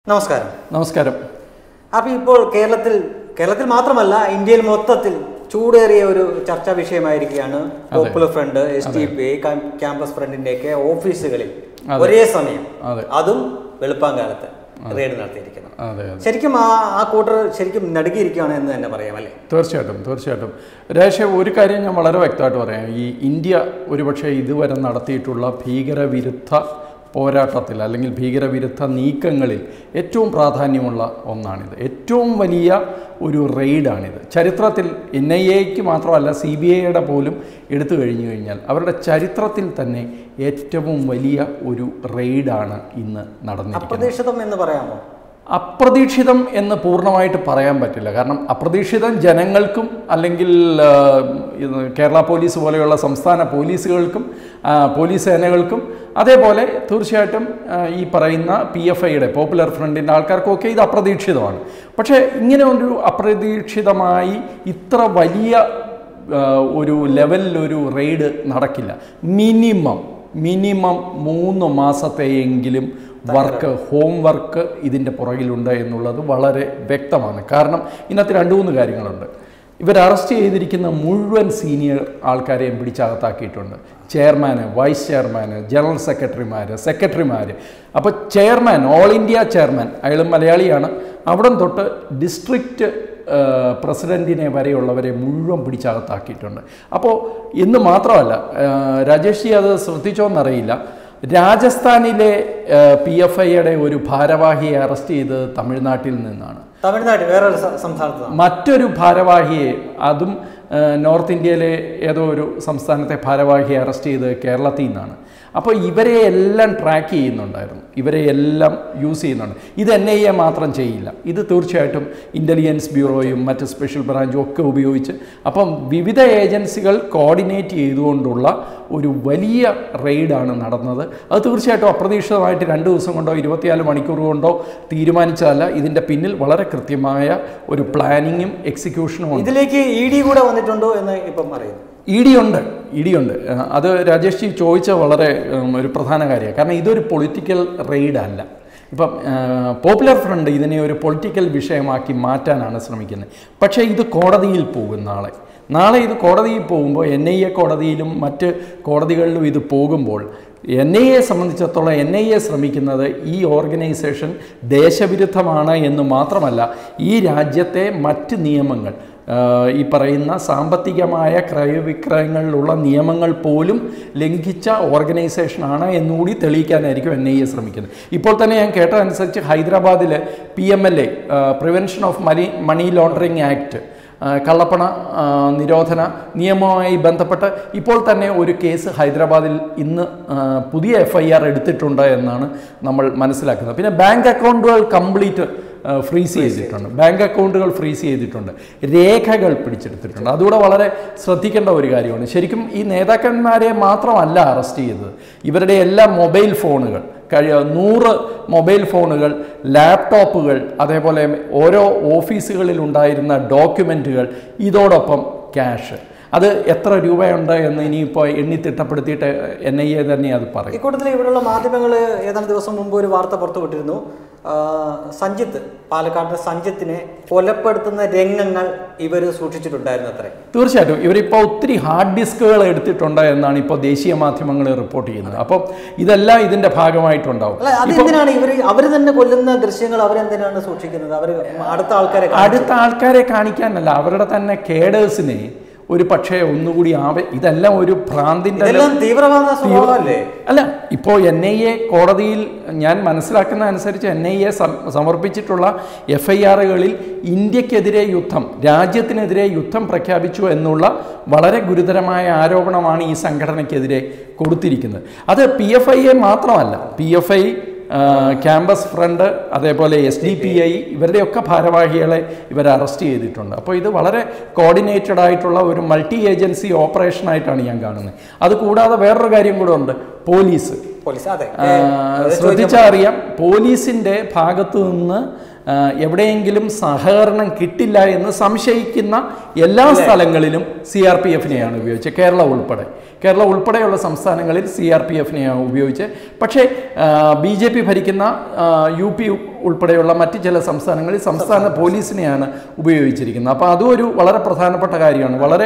നമസ്കാരം നമസ്കാരം അപ്പോൾ ഇപ്പോൾ കേരളത്തിൽ കേരളത്തിൽ മാത്രമല്ല ഇന്ത്യയിൽ മൊത്തത്തിൽ ചൂടേറിയ ഒരു ചർച്ചാ വിഷയമായിരിക്കുകയാണ് popular front S T P campus ഫ്രണ്ടിന്റെയൊക്കെ ഓഫീസുകളിൽ ഒരേ സമയം അതെ. അതും വെളുപ്പാങ്കാലത്ത് റെയ്ഡ് നടത്തിയിരിക്കുന്നത് അതെ അതെ ശരിക്കും ആ ആ കൂട്ടർ ശരിക്കും നടുക്കിയിരിക്കുകയാണ് എന്ന് തന്നെ പറയാം അല്ലേ തീർച്ചയായിട്ടും തീർച്ചയായിട്ടും രേഷ ഒരു കാര്യം ഞാൻ വളരെ വ്യക്തമായിട്ട് പറയാം ഈ ഇന്ത്യ ഒരുപക്ഷെ ഇതുവരെ നടത്തിയിട്ടുള്ള ഭീകരവിരുദ്ധ പോരാട്ടത്തിൽ അല്ലെങ്കിൽ ഭീകരവിരുദ്ധ നീക്കങ്ങളിൽ ഏറ്റവും പ്രാധാന്യമുള്ള ഒന്നാണിത് ഏറ്റവും വലിയ ഒരു റെയ്ഡാണിത് ചരിത്രത്തിൽ എൻ ഐ എക്ക് മാത്രമല്ല സി ബി ഐയുടെ പോലും എടുത്തു കഴിഞ്ഞു കഴിഞ്ഞാൽ അവരുടെ ചരിത്രത്തിൽ തന്നെ ഏറ്റവും വലിയ ഒരു റെയ്ഡാണ് ഇന്ന് നടന്നിരിക്കുന്നത് അപ്രതീക്ഷിതം എന്ന് പറയാമോ അപ്രതീക്ഷിതം എന്ന് പൂർണ്ണമായിട്ട് പറയാൻ പറ്റില്ല കാരണം അപ്രതീക്ഷിതം ജനങ്ങൾക്കും അല്ലെങ്കിൽ ആ, ഇത് കേരള പോലീസ് പോലെയുള്ള സംസ്ഥാന പോലീസുകൾക്കും ആ, പോലീസ് സേനകൾക്കും അതേപോലെ തീർച്ചയായിട്ടും ആ, ഈ പറയുന്ന പി എഫ് ഐയുടെ പോപ്പുലർ ഫ്രണ്ടിൻ്റെ ആൾക്കാർക്കൊക്കെ ഇത് അപ്രതീക്ഷിതമാണ് പക്ഷേ ഇങ്ങനെ ഒരു അപ്രതീക്ഷിതമായി ഇത്ര വലിയ ആ, ഒരു ലെവലിലൊരു റെയ്ഡ് നടക്കില്ല മിനിമം മിനിമം മൂന്ന് മാസത്തെയെങ്കിലും വർക്ക് ഹോം വർക്ക് ഇതിൻ്റെ പുറകിലുണ്ട് എന്നുള്ളത് വളരെ വ്യക്തമാണ് കാരണം ഇതിനകത്ത് രണ്ട് മൂന്ന് കാര്യങ്ങളുണ്ട് ഇവർ അറസ്റ്റ് ചെയ്തിരിക്കുന്ന മുഴുവൻ സീനിയർ ആൾക്കാരെയും പിടിച്ചകത്താക്കിയിട്ടുണ്ട് ചെയർമാന് വൈസ് ചെയർമാന് ജനറൽ സെക്രട്ടറിമാർ സെക്രട്ടറിമാർ അപ്പോൾ ചെയർമാൻ ഓൾ ഇന്ത്യ ചെയർമാൻ അയാൾ മലയാളിയാണ് അവിടം തൊട്ട് ഡിസ്ട്രിക്റ്റ് ഏഹ് പ്രസിഡന്റിനെ വരെയുള്ളവരെ മുഴുവൻ പിടിച്ചകത്താക്കിയിട്ടുണ്ട് അപ്പോൾ ഇന്ന് മാത്രമല്ല ഏഹ് രാജേഷ് ജി അത് ശ്രദ്ധിച്ചോന്നറിയില്ല രാജസ്ഥാനിലെ പി എഫ് ഐയുടെ ഒരു ഭാരവാഹിയെ അറസ്റ്റ് ചെയ്തത് തമിഴ്നാട്ടിൽ നിന്നാണ് തമിഴ്നാട്ടിൽ വേറൊരു സ- സംസ്ഥാനത്താണ് മറ്റൊരു ഭാരവാഹിയെ അതും ഏഹ് നോർത്ത് ഇന്ത്യയിലെ ഏതോ ഒരു സംസ്ഥാനത്തെ ഭാരവാഹിയെ അറസ്റ്റ് ചെയ്തത് കേരളത്തിൽ നിന്നാണ് അപ്പോൾ ഇവരെ എല്ലാം ട്രാക്ക് ചെയ്യുന്നുണ്ടായിരുന്നു ഇവരെ എല്ലാം യൂസ് ചെയ്യുന്നുണ്ട് ഇത് എൻ ഐ എ മാത്രം ചെയ്യില്ല ഇത് തീർച്ചയായിട്ടും ഇൻ്റലിജൻസ് ബ്യൂറോയും മറ്റ് സ്പെഷ്യൽ ബ്രാഞ്ചും ഒക്കെ ഉപയോഗിച്ച് അപ്പം വിവിധ ഏജൻസികൾ കോർഡിനേറ്റ് ചെയ്തുകൊണ്ടുള്ള ഒരു വലിയ റെയ്ഡാണ് നടന്നത് അത് തീർച്ചയായിട്ടും അപ്രതീക്ഷിതമായിട്ട് രണ്ട് ദിവസം കൊണ്ടോ ഇരുപത്തിനാല് മണിക്കൂർ കൊണ്ടോ തീരുമാനിച്ചതല്ല ഇതിൻ്റെ പിന്നിൽ വളരെ കൃത്യമായ ഒരു പ്ലാനിങ്ങും എക്സിക്യൂഷനും ഉണ്ട് ഇതിലേക്ക് ഇ ഡി കൂടെ വന്നിട്ടുണ്ടോ എന്ന് ഇപ്പം അറിയുന്നു ഇ ഡി ഉണ്ട് ഇ ഡി ഉണ്ട് ആ, അത് രാജേഷ് ജി ചോദിച്ച വളരെ ഉം, ഒരു പ്രധാന കാര്യമാണ് കാരണം ഇതൊരു പൊളിറ്റിക്കൽ റെയ്ഡ് അല്ല ഇപ്പം ആ, പോപ്പുലർ ഫ്രണ്ട് ഇതിനെ ഒരു പൊളിറ്റിക്കൽ വിഷയമാക്കി മാറ്റാനാണ് ശ്രമിക്കുന്നത് പക്ഷേ ഇത് കോടതിയിൽ പോകും നാളെ നാളെ ഇത് കോടതിയിൽ പോകുമ്പോൾ എൻ ഐ എ കോടതിയിലും മറ്റ് കോടതികളിലും ഇത് പോകുമ്പോൾ എൻ ഐ എ സംബന്ധിച്ചിടത്തോളം എൻ ഐ എ ശ്രമിക്കുന്നത് ഈ ഓർഗനൈസേഷൻ ദേശവിരുദ്ധമാണ് എന്ന് മാത്രമല്ല ഈ രാജ്യത്തെ മറ്റ് നിയമങ്ങൾ ആഹ് ഈ പറയുന്ന സാമ്പത്തികമായ ക്രയവിക്രയങ്ങളിലുള്ള നിയമങ്ങൾ പോലും ലംഘിച്ച ഓർഗനൈസേഷനാണ് എന്നുകൂടി തെളിയിക്കാനായിരിക്കും എൻ ഐ എ ശ്രമിക്കുന്നത് ഇപ്പോൾ തന്നെ ഞാൻ കേട്ടതനുസരിച്ച് ഹൈദരാബാദിൽ P M L A prevention of money money laundering act കള്ളപ്പണ ആ, നിരോധന നിയമവുമായി ബന്ധപ്പെട്ട് ഇപ്പോൾ തന്നെ ഒരു കേസ് ഹൈദരാബാദിൽ ഇന്ന് ആ, പുതിയ എഫ് ഐ ആർ എടുത്തിട്ടുണ്ട് എന്നാണ് നമ്മൾ മനസ്സിലാക്കുന്നത് പിന്നെ ബാങ്ക് അക്കൗണ്ടുകൾ കംപ്ലീറ്റ് ഫ്രീസ് ചെയ്തിട്ടുണ്ട് ബാങ്ക് അക്കൗണ്ടുകൾ ഫ്രീസ് ചെയ്തിട്ടുണ്ട് രേഖകൾ പിടിച്ചെടുത്തിട്ടുണ്ട് അതുകൂടെ വളരെ ശ്രദ്ധിക്കേണ്ട ഒരു കാര്യമാണ് ശരിക്കും ഈ നേതാക്കന്മാരെ മാത്രമല്ല അറസ്റ്റ് ചെയ്തത് ഇവരുടെ എല്ലാ മൊബൈൽ ഫോണുകൾ കഴിയ നൂറ് മൊബൈൽ ഫോണുകൾ ലാപ്ടോപ്പുകൾ അതേപോലെ ഓരോ ഓഫീസുകളിൽ ഉണ്ടായിരുന്ന ഡോക്യുമെൻറ്റുകൾ ഇതോടൊപ്പം ക്യാഷ് അത് എത്ര രൂപയുണ്ട് എന്ന് ഇനിയിപ്പോൾ എണ്ണി തിട്ടപ്പെടുത്തിയിട്ട് എൻ ഐ എ തന്നെ അത് പറയും ഇക്കൂട്ടത്തിൽ ഇവിടെയുള്ള മാധ്യമങ്ങൾ ഏതാനും ദിവസം മുമ്പ് ഒരു വാർത്ത പുറത്തുവിട്ടിരുന്നു ആ, സഞ്ജിത്ത് പാലക്കാട്ടെ സഞ്ജിത്തിനെ കൊലപ്പെടുത്തുന്ന രംഗങ്ങൾ ഇവർ സൂക്ഷിച്ചിട്ടുണ്ടായിരുന്നു അത്രേ തീർച്ചയായിട്ടും ഇവരിപ്പോൾ ഒത്തിരി ഹാർഡ് ഡിസ്കുകൾ എടുത്തിട്ടുണ്ട് എന്നാണ് ഇപ്പോൾ ദേശീയ മാധ്യമങ്ങൾ റിപ്പോർട്ട് ചെയ്യുന്നത് അപ്പം ഇതെല്ലാം ഇതിൻ്റെ ഭാഗമായിട്ടുണ്ടാവും അല്ല അതെന്തിനാണ് ഇവർ അവർ തന്നെ കൊല്ലുന്ന ദൃശ്യങ്ങൾ അവരെന്തിനാണ് സൂക്ഷിക്കുന്നത് അവർ അടുത്ത ആൾക്കാരെ കാണിച്ച് അടുത്ത ആൾക്കാരെ കാണിക്കാനല്ല അവരുടെ തന്നെ കേഡേഴ്സിനെ ഒരു പക്ഷേ ഒന്നുകൂടി ആവ ഇതെല്ലാം ഒരു ഭ്രാന്തിൻ്റെ ഇതെല്ലാം തീവ്രവാദ സ്വഭാവമല്ലേ അല്ല ഇപ്പോൾ എൻ ഐ എ കോടതിയിൽ ഞാൻ മനസ്സിലാക്കുന്ന അനുസരിച്ച് എൻ ഐ എ സമർപ്പിച്ചിട്ടുള്ള എഫ് ഐ ആറുകളിൽ ഇന്ത്യക്കെതിരെ യുദ്ധം രാജ്യത്തിനെതിരെ യുദ്ധം പ്രഖ്യാപിച്ചു എന്നുള്ള വളരെ ഗുരുതരമായ ആരോപണമാണ് ഈ സംഘടനയ്ക്കെതിരെ കൊടുത്തിരിക്കുന്നത് അത് പി എഫ് ഐയെ മാത്രമല്ല P F I campus front അതേപോലെ എസ് ഡി പി ഐ ഇവരുടെയൊക്കെ ഭാരവാഹികളെ ഇവർ അറസ്റ്റ് ചെയ്തിട്ടുണ്ട് അപ്പോൾ ഇത് വളരെ കോർഡിനേറ്റഡ് ആയിട്ടുള്ള ഒരു മൾട്ടി ഏജൻസി ഓപ്പറേഷനായിട്ടാണ് ഞാൻ കാണുന്നത് അത് കൂടാതെ വേറൊരു കാര്യം കൂടെ ഉണ്ട് പോലീസ് പോലീസ് അതെ ആ, ശ്രദ്ധിച്ചാൽ അറിയാം പോലീസിൻ്റെ ഭാഗത്തു നിന്ന് ആ, എവിടെയെങ്കിലും സഹകരണം കിട്ടില്ല എന്ന് സംശയിക്കുന്ന എല്ലാ സ്ഥലങ്ങളിലും സി ആർ പി എഫിനെയാണ് ഉപയോഗിച്ചത് കേരളം ഉൾപ്പെടെ കേരളം ഉൾപ്പെടെയുള്ള സംസ്ഥാനങ്ങളിൽ സി ആർ പി എഫിനെയാണ് ഉപയോഗിച്ച് പക്ഷേ ബി ജെ പി ഭരിക്കുന്ന ആ, യു പി ഉൾപ്പെടെയുള്ള മറ്റ് ചില സംസ്ഥാനങ്ങളിൽ സംസ്ഥാന പോലീസിനെയാണ് ഉപയോഗിച്ചിരിക്കുന്നത് അപ്പോൾ അതും ഒരു വളരെ പ്രധാനപ്പെട്ട കാര്യമാണ് വളരെ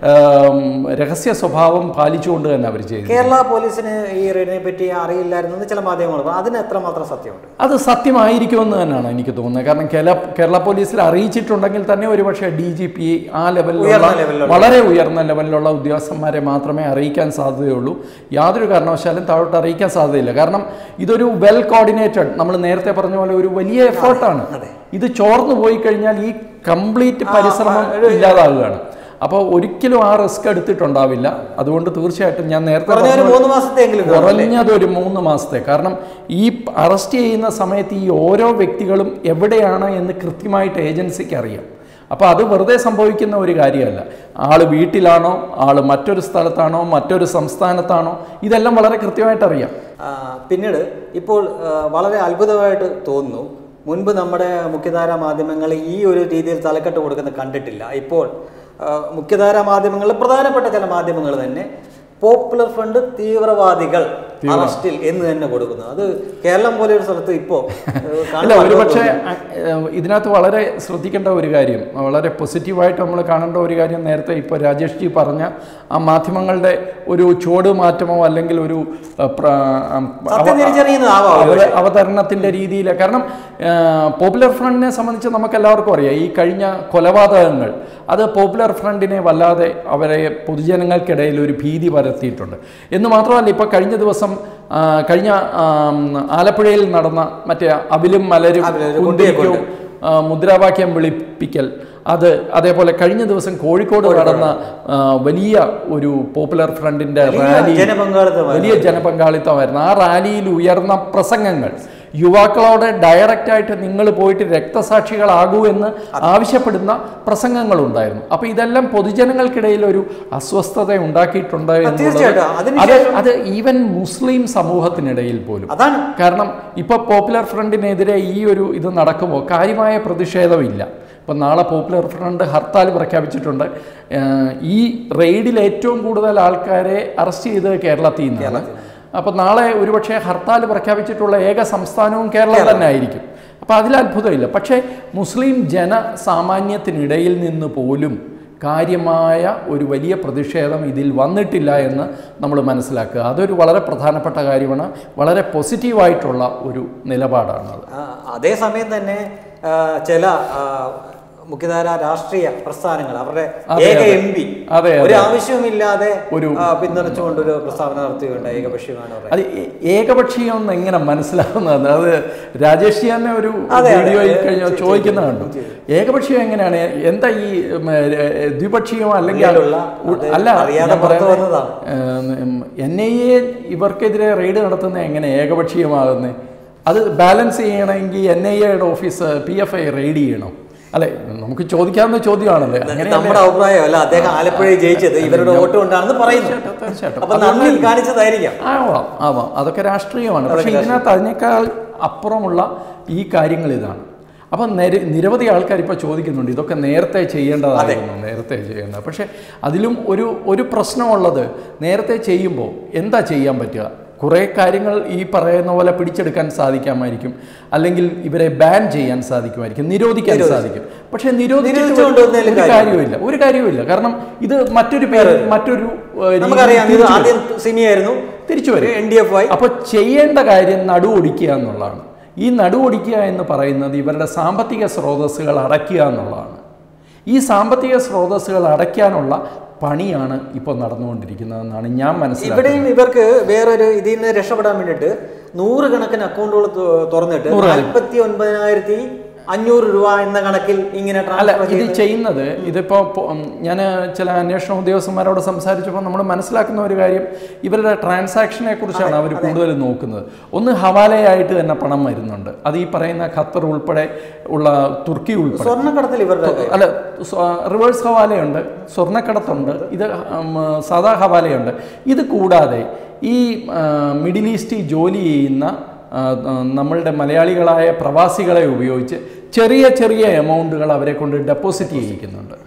ആം, രഹസ്യ സ്വഭാവം പാലിച്ചുകൊണ്ട് തന്നെ അവർ ചെയ്തു കേരള പോലീസിന് ഈ റെയ്ഡിനെ പറ്റി അറിയില്ലായിരുന്നു എന്ന് ചില മാധ്യമങ്ങൾ പറഞ്ഞു. അതിന് എത്രമാത്രം സത്യമുണ്ട് അത് സത്യമായിരിക്കുമെന്ന് തന്നെയാണ് എനിക്ക് തോന്നുന്നത് കാരണം കേരള കേരള പോലീസിൽ അറിയിച്ചിട്ടുണ്ടെങ്കിൽ തന്നെ ഒരുപക്ഷെ ഡി ജി പി ആ ലെവലിലുള്ള ഉയർന്ന ലെവലിലുള്ള വളരെ ഉയർന്ന ലെവലിലുള്ള ഉദ്യോഗസ്ഥന്മാരെ മാത്രമേ അറിയിക്കാൻ സാധ്യതയുള്ളൂ യാതൊരു കാരണവശാലും താഴോട്ട് അറിയിക്കാൻ സാധ്യതയില്ല കാരണം ഇതൊരു വെൽ കോർഡിനേറ്റഡ് നമ്മൾ നേരത്തെ പറഞ്ഞ പോലെ ഒരു വലിയ എഫേർട്ടാണ് ഇത് ചോർന്നു പോയി കഴിഞ്ഞാൽ ഈ കംപ്ലീറ്റ് പരിശ്രമം ഇല്ലാതാവുകയാണ് അപ്പോൾ ഒരിക്കലും ആ റിസ്ക് എടുത്തിട്ടുണ്ടാവില്ല അതുകൊണ്ട് തീർച്ചയായിട്ടും ഞാൻ നേരത്തെ പറഞ്ഞ പറഞ്ഞ ഒരു മൂന്ന് മാസത്തെങ്കിലും കാണും. കുറഞ്ഞത് ഒരു മൂന്ന് മാസത്തെ കാരണം ഈ അറസ്റ്റ് ചെയ്യുന്ന സമയത്ത് ഈ ഓരോ വ്യക്തികളും എവിടെയാണ് എന്ന് കൃത്യമായിട്ട് ഏജൻസിക്ക് അറിയാം അപ്പോൾ അത് വെറുതെ സംഭവിക്കുന്ന ഒരു കാര്യമല്ല ആൾ വീട്ടിലാണോ ആൾ മറ്റൊരു സ്ഥലത്താണോ മറ്റൊരു സംസ്ഥാനത്താണോ ഇതെല്ലാം വളരെ കൃത്യമായിട്ട് അറിയാം ആ, പിന്നീട് ഇപ്പോൾ ആ, വളരെ അത്ഭുതമായിട്ട് തോന്നുന്നു മുൻപ് നമ്മുടെ മുഖ്യധാര മാധ്യമങ്ങൾ ഈ ഒരു രീതിയിൽ തലക്കെട്ട് കൊടുക്കുന്നത് കണ്ടിട്ടില്ല ഇപ്പോൾ ആ, മുഖ്യധാര മാധ്യമങ്ങളിൽ പ്രധാനപ്പെട്ട ചില മാധ്യമങ്ങൾ തന്നെ പോപ്പുലർ ഫ്രണ്ട് തീവ്രവാദികൾ അറസ്റ്റിൽ എന്ന് തന്നെ കൊടുക്കുന്നു അത് കേരളം പോലെ ഒരു സ്ഥലത്ത് ഇപ്പോ ഏഹ്, അല്ല കാണുമ്പോൾ ഒരു പക്ഷേ ഇതിനകത്ത് വളരെ ശ്രദ്ധിക്കേണ്ട ഒരു കാര്യം വളരെ പോസിറ്റീവായിട്ട് നമ്മൾ കാണേണ്ട ഒരു കാര്യം നേരത്തെ ഇപ്പോൾ രാജേഷ് ജി പറഞ്ഞ ആ മാധ്യമങ്ങളുടെ ഒരു ചുവട് മാറ്റമോ അല്ലെങ്കിൽ ഒരു ആ, പ്ര- ആ, സത്യം തിരിച്ചറിയുന്നതാവാം ഒരു അവ- അവതരണത്തിന്റെ രീതിയിൽ കാരണം ആ, പോപ്പുലർ ഫ്രണ്ടിനെ സംബന്ധിച്ച് നമുക്ക് എല്ലാവർക്കും അറിയാം ഈ കഴിഞ്ഞ കൊലപാതകങ്ങൾ അത് പോപ്പുലർ ഫ്രണ്ടിനെ വല്ലാതെ അവരെ പൊതുജനങ്ങൾക്കിടയിൽ ഒരു ഭീതി പരത്തിയിട്ടുണ്ട് എന്ന് മാത്രമല്ല ഇപ്പോൾ കഴിഞ്ഞ ദിവസം ആ, കഴിഞ്ഞ ആം, ആലപ്പുഴയിൽ നടന്ന മറ്റേ അവിലും മലരും അവിലും കുന്തിരിക്കവും ആ, മുദ്രാവാക്യം വിളിപ്പിക്കൽ അത് അതേപോലെ കഴിഞ്ഞ ദിവസം കോഴിക്കോട് നടന്ന ആ, വലിയ ഒരു പോപ്പുലർ ഫ്രണ്ടിന്റെ റാലി ജനപങ്കാളിത്തമായി വലിയ ജനപങ്കാളിത്തമായിരുന്നു ആ റാലിയിൽ ഉയർന്ന പ്രസംഗങ്ങൾ യുവാക്കളോട് ഡയറക്റ്റ് ആയിട്ട് നിങ്ങൾ പോയിട്ട് രക്തസാക്ഷികളാകൂ എന്ന് ആവശ്യപ്പെടുന്ന പ്രസംഗങ്ങളുണ്ടായിരുന്നു അപ്പൊ ഇതെല്ലാം പൊതുജനങ്ങൾക്കിടയിൽ ഒരു അസ്വസ്ഥത ഉണ്ടാക്കിയിട്ടുണ്ട് എന്നുള്ളത് തീർച്ചയായിട്ടും. അത് അതിനുശേഷം- അത് ഈവൻ മുസ്ലിം സമൂഹത്തിനിടയിൽ പോലും അതാണ് കാരണം ഇപ്പൊ പോപ്പുലർ ഫ്രണ്ടിനെതിരെ ഈ ഒരു ഇത് നടക്കുമ്പോൾ കാര്യമായ പ്രതിഷേധമില്ല ഇപ്പം നാളെ പോപ്പുലർ ഫ്രണ്ട് ഹർത്താൽ പ്രഖ്യാപിച്ചിട്ടുണ്ട് ഏഹ് ഈ റെയ്ഡിൽ ഏറ്റവും കൂടുതൽ ആൾക്കാരെ അറസ്റ്റ് ചെയ്തത് കേരളത്തിൽ നിന്നാണ് അപ്പം നാളെ ഒരുപക്ഷെ ഹർത്താൽ പ്രഖ്യാപിച്ചിട്ടുള്ള ഏക സംസ്ഥാനവും കേരളം തന്നെ ആയിരിക്കും അപ്പം അതിൽ അത്ഭുതമില്ല പക്ഷേ മുസ്ലിം ജനസാമാന്യത്തിനിടയിൽ നിന്ന് പോലും കാര്യമായ ഒരു വലിയ പ്രതിഷേധം ഇതിൽ വന്നിട്ടില്ല എന്ന് നമ്മൾ മനസ്സിലാക്കുക അതൊരു വളരെ പ്രധാനപ്പെട്ട കാര്യമാണ് വളരെ പോസിറ്റീവായിട്ടുള്ള ഒരു നിലപാടാണത് ആ, അതേസമയം തന്നെ ആ, ചില ആ, മുഖ്യധാര രാഷ്ട്രീയ പ്രസ്ഥാനങ്ങൾ അവരുടെ അതെ, ഏക അതെ. എം പി അതെ, ഒരു ആവശ്യവുമില്ലാതെ ഒരു- ആ, പിന്തുണച്ചുകൊണ്ടൊരു പ്രസ്താവന നടത്തുകയുണ്ട് ഏകപക്ഷീയമാണ് പറയുന്നത് അത് ഏ- ഏകപക്ഷീയം എന്ന് എങ്ങനെ മനസ്സിലാവുന്നത് അത് രാജേഷ് ജി തന്നെ ഒരു അതെ, വീഡിയോയിൽ അതെ. കഴിഞ്ഞ ചോദിക്കുന്ന കണ്ടു ഏകപക്ഷീയം എങ്ങനെയാണ് എന്താ ഈ ഉം, ഏ, ദ്വിപക്ഷീയം അല്ലെങ്കിൽ ഉള്ളിലുള്ള ഉ- അത് അല്ല അറിയാതെ ഞാൻ പുറത്ത് പറയുന്നത്, വന്നതാണ്. എൻ ഐ എ ഇവർക്കെതിരെ റെയ്ഡ് നടത്തുന്നത് എങ്ങനെ ഏകപക്ഷീയമാകുന്നത് അത് ബാലൻസ് ചെയ്യണമെങ്കിൽ എൻ ഐ എയുടെ office P F I raid ചെയ്യണം അല്ലെ നമുക്ക് ചോദിക്കാവുന്ന ചോദ്യമാണല്ലേ അങ്ങനെ നമ്മുടെ അഭിപ്രായമല്ല അദ്ദേഹം ആലപ്പുഴയിൽ ജയിച്ചത് ഇവരുടെ വോട്ട് കൊണ്ടാണെന്ന് പറയുന്നു തീർച്ചയായിട്ടും അപ്പൊ നന്ദി കാണിച്ചതായിരിക്കാം ആവാം ആവാം അതൊക്കെ രാഷ്ട്രീയമാണ് പക്ഷേ ഇതിനകത്ത് അതിനേക്കാൾ അപ്പുറമുള്ള ഈ കാര്യങ്ങൾ ഇതാണ് അപ്പം നിര നിരവധി ആൾക്കാർ ഇപ്പോൾ ചോദിക്കുന്നുണ്ട് ഇതൊക്കെ നേരത്തെ ചെയ്യേണ്ടതായിരുന്നു നേരത്തെ ചെയ്യേണ്ടത് പക്ഷേ അതിലും ഒരു ഒരു പ്രശ്നമുള്ളത് നേരത്തെ ചെയ്യുമ്പോൾ എന്താ ചെയ്യാൻ പറ്റുക കുറേ കാര്യങ്ങൾ ഈ പറയുന്ന പോലെ പിടിച്ചെടുക്കാൻ സാധിക്കാമായിരിക്കും അല്ലെങ്കിൽ ഇവരെ ബാൻ ചെയ്യാൻ സാധിക്കുമായിരിക്കും നിരോധിക്കാൻ സാധിക്കും പക്ഷേ നിരോധിച്ചിട്ട് നിരോധിച്ചുകൊണ്ട് വന്നതിൽ ഒരു കാര്യമില്ല ഒരു കാര്യമില്ല കാരണം ഇത് മറ്റൊരു പേര് മറ്റൊരു ഏഹ്, രീതിയിൽ നമുക്കറിയാം ഇത് തിരിച്ചു ആദ്യം സിനിയായിരുന്നു തിരിച്ചു വരും എൻ ഡി എഫ് ആയി അപ്പോൾ ചെയ്യേണ്ട കാര്യം നടുവൊടിക്കുക എന്നുള്ളതാണ് ഈ നടുവൊടിക്കുക എന്ന് പറയുന്നത് ഇവരുടെ സാമ്പത്തിക സ്രോതസ്സുകൾ അടയ്ക്കുക എന്നുള്ളതാണ് ഈ സാമ്പത്തിക സ്രോതസ്സുകൾ അടയ്ക്കാനുള്ള പണിയാണ് ഇപ്പോൾ നടന്നുകൊണ്ടിരിക്കുന്നതെന്നാണ് ഞാൻ മനസ്സിലാക്കുന്നത് ഇവിടെയും ഇവർക്ക് വേറൊരു ഇതിൽ നിന്ന് രക്ഷപ്പെടാൻ വേണ്ടിയിട്ട് നൂറുകണക്കിന് അക്കൗണ്ടുകൾ തു- തുറന്നിട്ട് നാൽപ്പത്തി ഒൻപതിനായിരത്തി അഞ്ഞൂറ് രൂപ എന്ന കണക്കിൽ ഇങ്ങനെ അല്ല ട്രാൻസ്ഫർ ഇത് ചെയ്യുന്നത് ഇതിപ്പോ ഞാൻ ചില അന്വേഷണ ഉദ്യോഗസ്ഥന്മാരോട് സംസാരിച്ചപ്പോൾ നമ്മൾ മനസ്സിലാക്കുന്ന ഒരു കാര്യം ഇവരുടെ ട്രാൻസാക്ഷനെ കുറിച്ചാണ് അവർ കൂടുതൽ നോക്കുന്നത് ഒന്ന് ഹവാലയായിട്ട് തന്നെ പണം വരുന്നുണ്ട് അത് ഈ പറയുന്ന ഖത്തർ ഉൾപ്പെടെ ഉള്ള തുർക്കി ഉൾപ്പെടെ സ്വർണ്ണക്കടത്തിൽ ഇവരുടെ അല്ല സ്വ- റിവേഴ്സ് ഹവാലയുണ്ട് സ്വർണ്ണക്കടത്തുണ്ട് ഇത് ഉം, സാദാ ഹവാലയുണ്ട് ഇത് കൂടാതെ ഈ ആ, മിഡിൽ ഈസ്റ്റിൽ ജോലി ചെയ്യുന്ന ആ, ആ, നമ്മളുടെ മലയാളികളായ പ്രവാസികളെ ഉപയോഗിച്ച് ചെറിയ ചെറിയ എമൗണ്ടുകൾ അവരെ കൊണ്ട് ഡെപ്പോസിറ്റ് ചെയ്യിക്കുന്നുണ്ട്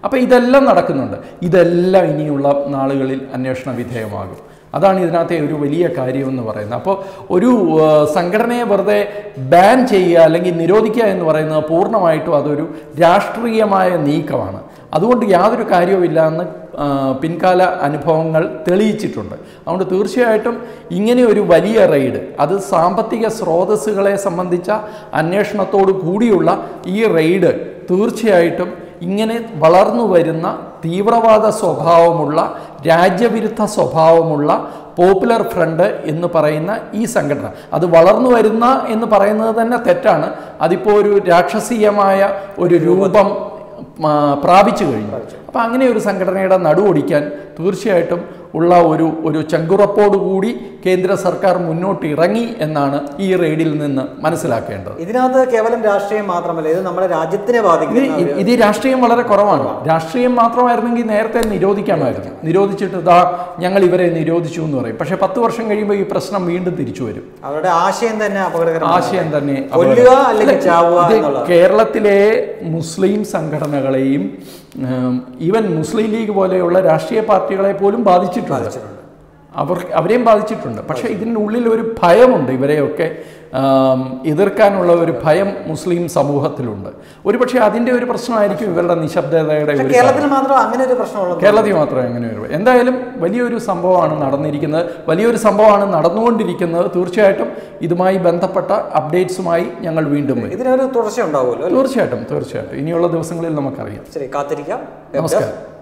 അപ്പോൾ ഇതെല്ലാം നടക്കുന്നുണ്ട് ഇതെല്ലാം ഇനിയുള്ള നാളുകളിൽ അന്വേഷണ വിധേയമാകും അതാണ് ഇതിനകത്തെ ഒരു വലിയ കാര്യമെന്ന് പറയുന്നത് അപ്പോൾ ഒരു ആ, സംഘടനയെ വെറുതെ ബാൻ ചെയ്യുക അല്ലെങ്കിൽ നിരോധിക്കുക എന്ന് പറയുന്നത് പൂർണ്ണമായിട്ടും അതൊരു രാഷ്ട്രീയമായ നീക്കമാണ് അതുകൊണ്ട് യാതൊരു കാര്യവുമില്ല എന്ന് ആ, പിൻകാല അനുഭവങ്ങൾ തെളിയിച്ചിട്ടുണ്ട് അതുകൊണ്ട് തീർച്ചയായിട്ടും ഇങ്ങനെ ഒരു വലിയ റെയ്ഡ് അത് സാമ്പത്തിക സ്രോതസ്സുകളെ സംബന്ധിച്ച അന്വേഷണത്തോടു കൂടിയുള്ള ഈ റെയ്ഡ് തീർച്ചയായിട്ടും ഇങ്ങനെ വളർന്നു വരുന്ന തീവ്രവാദ സ്വഭാവമുള്ള രാജ്യവിരുദ്ധ സ്വഭാവമുള്ള പോപ്പുലർ ഫ്രണ്ട് എന്ന് പറയുന്ന ഈ സംഘടന അത് വളർന്നു വരുന്ന എന്ന് പറയുന്നത് തന്നെ തെറ്റാണ് അതിപ്പോൾ ഒരു രാക്ഷസീയമായ ഒരു രൂപം ആ, പ്രാപിച്ചു കഴിഞ്ഞു അപ്പം അങ്ങനെ ഒരു സംഘടനയുടെ നടുവൊടിക്കാൻ തീർച്ചയായിട്ടും ഉള്ള ഒരു ഒരു ചങ്കുറപ്പോടുകൂടി കേന്ദ്ര സർക്കാർ മുന്നോട്ട് ഇറങ്ങി എന്നാണ് ഈ റെയ്ഡിൽ നിന്ന് മനസ്സിലാക്കേണ്ടത് ഇതിനകത്ത് കേവലം രാഷ്ട്രീയം മാത്രമല്ല ഇത് നമ്മുടെ രാജ്യത്തിനെ ഇത് ബാധിക്കുന്ന ഇ- ഇത് രാഷ്ട്രീയം വളരെ കുറവാണ് രാഷ്ട്രീയം മാത്രമായിരുന്നെങ്കിൽ നേരത്തെ നിരോധിക്കാമായിരുന്നു നിരോധിച്ചിട്ട് ഇതാ ഞങ്ങൾ ഇവരെ നിരോധിച്ചു എന്ന് പറയും പക്ഷേ പത്ത് വർഷം കഴിയുമ്പോൾ ഈ പ്രശ്നം വീണ്ടും തിരിച്ചു വരും അവരുടെ ആശയം തന്നെ അപകടകരമാണ് ആശയം തന്നെ കൊല്ലുക അല്ലെങ്കിൽ ചാവുക ഇത് എന്നുള്ളത് കേരളത്തിലെ മുസ്ലിം സംഘടനകളെയും ഉം, ഈവൻ മുസ്ലിം ലീഗ് പോലെയുള്ള രാഷ്ട്രീയ പാർട്ടികളെ പോലും ബാധിച്ചിട്ടുണ്ട് അവർ അവരെയും ബാധിച്ചിട്ടുണ്ട് പക്ഷേ ഇതിനുള്ളിൽ ഒരു ഭയമുണ്ട് ഇവരെയൊക്കെ ആം, എതിർക്കാനുള്ള ഒരു ഭയം മുസ്ലിം സമൂഹത്തിലുണ്ട് ഒരുപക്ഷെ അതിൻ്റെ ഒരു പ്രശ്നമായിരിക്കും ഇവരുടെ നിശബ്ദതയുടെ ഒരു കേരളത്തിൽ മാത്രം അങ്ങനെ ഒരു പ്രശ്നമുള്ളത് കേരളത്തിൽ മാത്രമേ അങ്ങനെ വരൂ എന്തായാലും വലിയൊരു സംഭവമാണ് നടന്നിരിക്കുന്നത് വലിയൊരു സംഭവമാണ് നടന്നുകൊണ്ടിരിക്കുന്നത് തീർച്ചയായിട്ടും ഇതുമായി ബന്ധപ്പെട്ട അപ്ഡേറ്റ്സുമായി ഞങ്ങൾ വീണ്ടും വരും ഇതിനൊരു തുടർച്ച ഉണ്ടാവുമല്ലോ അല്ലേ? തീർച്ചയായിട്ടും തീർച്ചയായിട്ടും ഇനിയുള്ള ദിവസങ്ങളിൽ നമുക്കറിയാം ശരി കാത്തിരിക്കാം നമസ്കാരം